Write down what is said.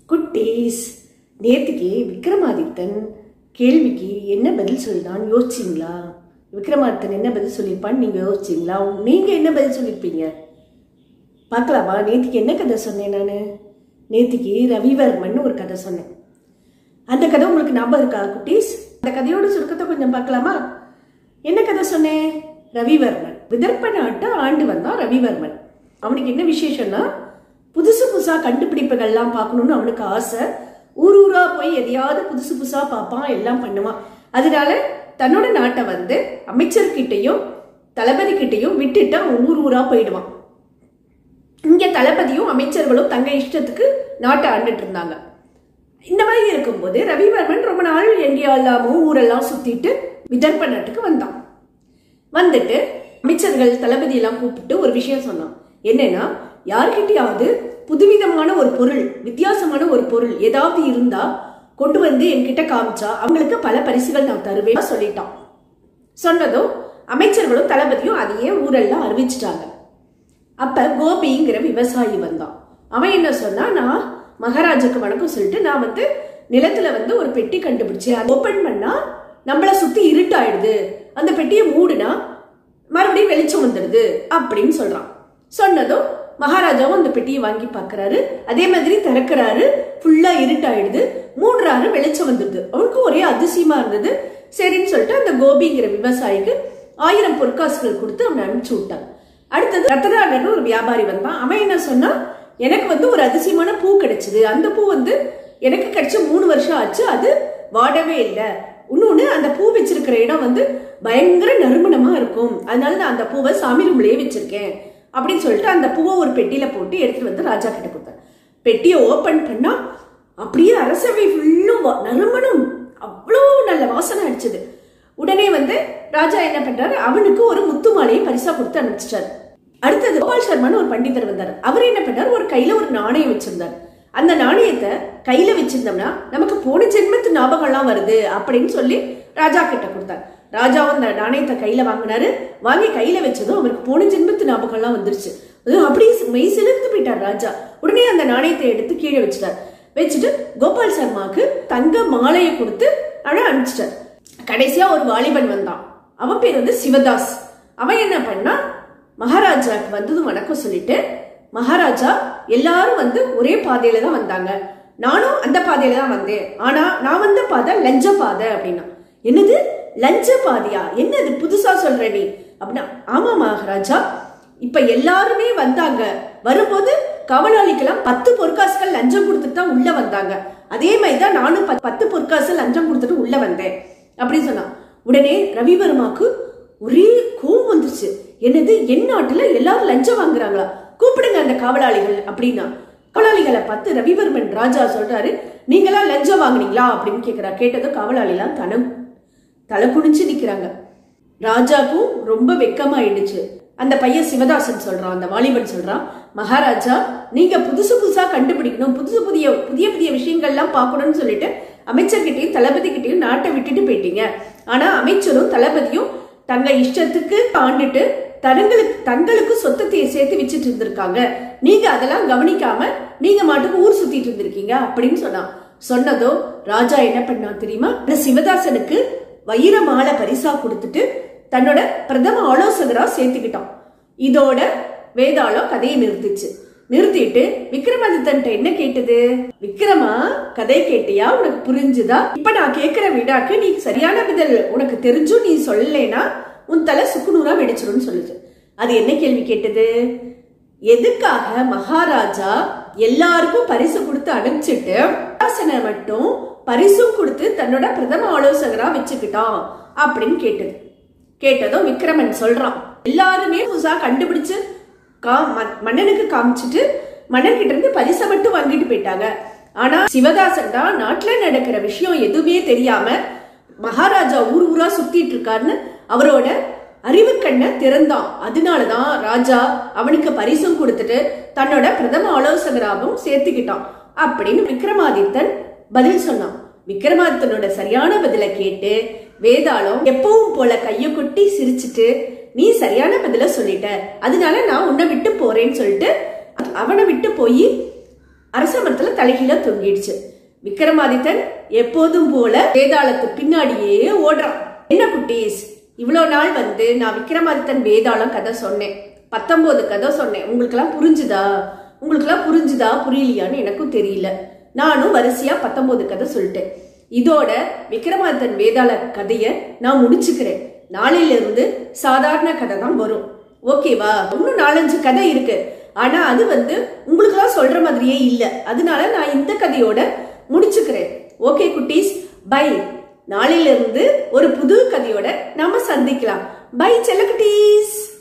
குட்டீஸ் நேத்திக்கு விக்ரமாதித்தன் கேள்விக்கு என்ன பதில் சொல்லிதான் யோசிச்சிங்களா விக்ரமாதித்தன் என்ன பதில் சொல்லியிருப்பான்னு நீங்க யோசிச்சிங்களா நீங்க என்ன பதில் சொல்லியிருப்பீங்க பார்க்கலாமா நேத்திக்கு என்ன கதை சொன்னேன் நான் நேத்திக்கு ரவிவர்மன் ஒரு கதை சொன்னேன் அந்த கதை உங்களுக்கு ஞாபகம் இருக்கா குட்டீஸ் அந்த கதையோட சுருக்கத்தை கொஞ்சம் பார்க்கலாமா என்ன கதை சொன்னேன் ரவிவர்மன் விதர்ப்ப நாட்டை ஆண்டு வந்தான் ரவிவர்மன் அவனுக்கு என்ன விசேஷம்னா புதுசு புதுசா கண்டுபிடிப்புகள்லாம் பார்க்கணும்னு அவனுக்கு ஆசை ஊர் ஊரா போய் எதையாவது புதுசு புதுசா பார்ப்பான் எல்லாம் பண்ணுவான் அதனால தன்னோட நாட்டை வந்து அமைச்சர்கிட்டையும் தளபதி கிட்டையும் விட்டுட்டு அவன் ஊர் ஊரா போயிடுவான் இங்க தளபதியும் அமைச்சர்களும் தங்க இஷ்டத்துக்கு நாட்டை ஆண்டுட்டு இருந்தாங்க இந்த மாதிரி இருக்கும்போது ரவிவர்மன் ரொம்ப நாள் எங்கேயெல்லாமோ ஊரெல்லாம் சுத்திட்டு விதர்ப்ப நாட்டுக்கு வந்தான் வந்துட்டு அமைச்சர்கள் தளபதி எல்லாம் கூப்பிட்டு ஒரு விஷயம் சொன்னான் என்னன்னா யார்கிட்டயாவது புதுவிதமான ஒரு பொருள் வித்தியாசமான ஒரு பொருள் ஏதாவது இருந்தா கொண்டு வந்து என்கிட்ட காமிச்சா அவங்களுக்கு பல பரிசுகள் நான் தருவேன் சொல்லிட்டான் சொன்னதும் அமைச்சர்களும் தளபதியும் அதையே ஊரெல்லாம் அறிவிச்சிட்டாங்க அப்ப கோபிங்கிற விவசாயி வந்தான் அவன் என்ன சொன்னா நான் மகாராஜாக்கு வணக்கம் சொல்லிட்டு நான் வந்து நிலத்துல வந்து ஒரு பெட்டி கண்டுபிடிச்சேன் ஓபன் பண்ணா நம்மள சுத்தி இருட்டாயிடுது அந்த பெட்டியை மூடுனா மறுபடியும் வெளிச்சம் வந்துடுது அப்படின்னு சொல்றான் சொன்னதும் மகாராஜாவும் அந்த பெட்டியை வாங்கி பார்க்கறாரு அதே மாதிரி திறக்கிறாரு ஃபுல்லா இருட்டாயிடுது மூடுறாரு வெளிச்சம் வந்துடுது அவனுக்கு ஒரே அதிசயமா இருந்தது சரின்னு சொல்லிட்டு அந்த கோபிங்கிற விவசாயிக்கு ஆயிரம் பொற்காசுகள் கொடுத்து அவனை அனுப்பிச்சு விட்டாங்க அடுத்தது ரத்தனாகர்னு ஒரு வியாபாரி வந்தான் அவன் என்ன சொன்னா எனக்கு வந்து ஒரு அதிசயமான பூ கிடைச்சது அந்த பூ வந்து எனக்கு கிடைச்ச மூணு வருஷம் ஆச்சு அது வாடவே இல்லை இன்னொன்னு அந்த பூ வச்சிருக்கிற இடம் வந்து பயங்கர நறுமணமா இருக்கும் அதனால நான் அந்த பூவை சாமி ரூம்லயே வச்சிருக்கேன் அப்படின்னு சொல்லிட்டு அந்த பூவை ஒரு பெட்டியில போட்டு எடுத்துட்டு வந்து ராஜா கிட்ட கொடுத்தார் பெட்டியை ஓபன் பண்ணா அப்படியே அரசவை ஃபுல்லும் நறுமணம் அவ்வளோ நல்ல வாசனை அடிச்சது உடனே வந்து ராஜா என்ன பண்றாரு அவனுக்கு ஒரு முத்து மாலையை பரிசா கொடுத்து அனுப்பிச்சிட்டாரு அடுத்தது கோபால் சர்மான்னு ஒரு பண்டிதர் வந்தார் அவர் என்ன பண்ணாரு ஒரு கையில ஒரு நாணயம் வச்சிருந்தார் அந்த நாணயத்தை கையில வச்சிருந்தோம்னா நமக்கு போன ஜென்மத்து ஞாபகம்லாம் வருது அப்படின்னு சொல்லி ராஜா கிட்ட கொடுத்தார் ராஜாவும் அந்த நாணயத்தை கையில வாங்கினாரு வாங்கி கையில வச்சதும் அவருக்கு போன ஜென்மத்து ஞாபகம்லாம் வந்துருச்சு அதுவும் அப்படியே மெய் சிலிர்த்து போயிட்டார் ராஜா உடனே அந்த நாணயத்தை எடுத்து கீழே வச்சுட்டார் வச்சுட்டு கோபால் சர்மாவுக்கு தங்க மாலையை கொடுத்து அழ அனுப்பிச்சிட்டார் கடைசியா ஒரு வாலிபன் வந்தான் அவன் பேர் வந்து சிவதாஸ் அவன் என்ன பண்ணா மகாராஜாக்கு வந்ததும் வணக்கம் சொல்லிட்டு மகாராஜா எல்லாரும் வந்து ஒரே பாதையில தான் வந்தாங்க நானும் அந்த பாதையில தான் வந்தேன் ஆனா நான் வந்த பாதை லஞ்ச பாதை அப்படின்னா என்னது லஞ்ச பாதையா என்னது புதுசா சொல்ற நீ அப்படின்னா ஆமா மகாராஜா இப்ப எல்லாருமே வந்தாங்க வரும்போது காவலாளிக்கெல்லாம் பத்து பொற்காசுகள் லஞ்சம் கொடுத்துட்டு தான் உள்ள வந்தாங்க அதே மாதிரி தான் நானும் பத்து பொற்காசு லஞ்சம் கொடுத்துட்டு உள்ள வந்தேன் அப்படின்னு சொன்னான் உடனே ரவிவர்மாக்கு ஒரே கோவம் வந்துருச்சு என்னது என் நாட்டுல எல்லாரும் லஞ்சம் வாங்குறாங்களா கூப்பிடுங்க அந்த காவலாளிகள் அப்படின்னா காவலாளிகளை பார்த்து ரவிவர்மன் ராஜா சொல்றாரு நீங்களாம் லஞ்சம் வாங்குனீங்களா அப்படின்னு கேக்குறா கேட்டதும் காவலாளிலாம் தனம் தலை குனிஞ்சு நிக்கிறாங்க ராஜாக்கும் ரொம்ப வெக்கமாயிடுச்சு அந்த பையன் சிவதாசன் சொல்றான் அந்த வாலிபன் சொல்றான் மகாராஜா நீங்க புதுசு புதுசா கண்டுபிடிக்கணும் புதுசு புதிய புதிய புதிய விஷயங்கள்லாம் பார்க்கணும்னு சொல்லிட்டு அமைச்சர்கிட்டையும் தளபதி கிட்டையும் நாட்டை விட்டுட்டு போயிட்டீங்க ஆனா அமைச்சரும் தளபதியும் தங்க இஷ்டத்துக்கு ஆண்டுட்டு தங்களுக்கு தங்களுக்கு சொத்தத்தை சேர்த்து வச்சுட்டு இருந்திருக்காங்க நீங்க அதெல்லாம் கவனிக்காம நீங்க மாட்டுக்கு ஊர் சுத்திட்டு இருந்திருக்கீங்க அப்படின்னு சொன்னான் சொன்னதோ ராஜா என்ன பண்ணா தெரியுமா இந்த சிவதாசனுக்கு வைர மாலை பரிசா கொடுத்துட்டு தன்னோட பிரதம ஆலோசகரா சேர்த்துக்கிட்டான் இதோட வேதாளம் கதையை நிறுத்துச்சு நிறுத்திட்டு விக்ரமாதித்தன் என்ன கேட்டது விக்ரமா கதை கேட்டியா உனக்கு புரிஞ்சுதா இப்ப நான் கேக்குற விடாக்கு நீ சரியான பதில் உனக்கு தெரிஞ்சும் நீ சொல்லலைனா உன் தலை சுக்குநூறா வெடிச்சிரும்னு சொல்லுது அது என்ன கேள்வி கேட்டது எதுக்காக மகாராஜா எல்லாருக்கும் பரிசு கொடுத்து அனுப்பிச்சிட்டு ஆசனை மட்டும் பரிசும் கொடுத்து தன்னோட பிரதம ஆலோசகரா வச்சுக்கிட்டான் அப்படின்னு கேட்டது கேட்டதும் விக்ரமன் சொல்றான் எல்லாருமே புதுசா கண்டுபிடிச்சு கா மன்னனுக்கு காமிச்சிட்டு மன்னர்கிட்ட இருந்து பரிசை மட்டும் வாங்கிட்டு போயிட்டாங்க ஆனா சிவதாசன் தான் நாட்டுல நடக்கிற விஷயம் எதுவுமே தெரியாம மகாராஜா ஊர் ஊரா சுத்திட்டு இருக்காருன்னு அவரோட அறிவு கண்ணை திறந்தான் அதனாலதான் ராஜா அவனுக்கு பரிசும் கொடுத்துட்டு தன்னோட பிரதம ஆலோசகராகவும் சேர்த்துக்கிட்டான் அப்படின்னு விக்ரமாதித்தன் பதில் சொன்னான் விக்ரமாதித்தனோட சரியான பதிலை கேட்டு வேதாளம் எப்பவும் போல கைய கொட்டி சிரிச்சிட்டு நீ சரியான பதில சொல்லிட்ட அதனால நான் உன்னை விட்டு போறேன்னு சொல்லிட்டு அவனை விட்டு போய் அரச மரத்துல தலைகீழ தொங்கிடுச்சு விக்ரமாதித்தன் எப்போதும் போல வேதாளத்து பின்னாடியே ஓடுறான் என்ன குட்டீஸ் இவ்வளோ நாள் வந்து நான் விக்ரமாதித்தன் வேதாளம் கதை சொன்னேன் பத்தொன்பது கதை சொன்னேன் உங்களுக்கெல்லாம் புரிஞ்சுதா உங்களுக்கெல்லாம் புரிஞ்சுதா புரியலையான்னு எனக்கும் தெரியல நானும் வரிசையா பத்தொன்பது கதை சொல்லிட்டேன் இதோட விக்ரமாதித்தன் வேதாள கதையை நான் முடிச்சுக்கிறேன் நாளையில இருந்து சாதாரண கதை தான் வரும் ஓகேவா இன்னும் நாலஞ்சு கதை இருக்கு ஆனா அது வந்து உங்களுக்கெல்லாம் சொல்ற மாதிரியே இல்ல அதனால நான் இந்த கதையோட முடிச்சுக்கிறேன் ஓகே குட்டீஸ் பை நாளையில இருந்து ஒரு புது கதையோட நாம சந்திக்கலாம் பை செல்ல குட்டீஸ்